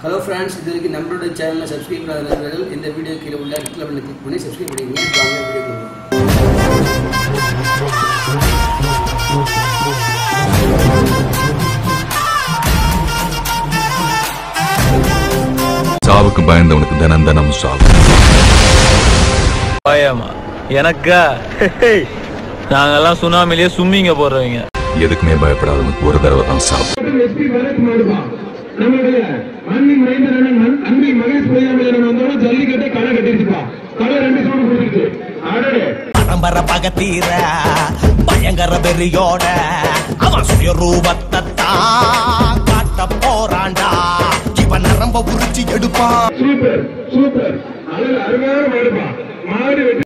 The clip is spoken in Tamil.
ஹலோ ஃப்ரெண்ட்ஸ் இது வரைக்கும் நம்மளோட சேனலை சப்ஸ்கிரைப் பண்ணாத நண்பர்கள் இந்த வீடியோ கீழே உள்ள ரெட் கலரில் கிளிக் பண்ணி சப்ஸ்கிரைப் பண்ணிக்கங்க வாங்க வீடியோ சாவுக்கு பயந்தவனுக்கு தினம் தினம் சாவு பயமா எனக்கா நாங்கெல்லாம் சுனாமிலேயே சும்மிங்க போடுறவங்க எதுக்குமே பயப்படாதவனுக்கு ஒரு தடவை தான் சாவு எஸ்பி பரத்குமார்பா நம்மளுடைய அன்பின் மைந்தரான நன்- அன்பின் மகேஷ் பொய்யாமையான வந்தோட ஜல்லிக்கட்டை களை கட்டிருச்சுப்பா களை ரெண்டு சோடு கொடுத்துருக்கு அடடே பரம்பர பகத்தீர பயங்கர வெறியோட அவன் சுயரூபத்தை தான் காட்ட போறான்டா இவன் நரம்ப உரிச்சு எடுப்பான் சூப்பர் சூப்பர் அழகு அருமையான மாடுப்பா மாடு வெட்டி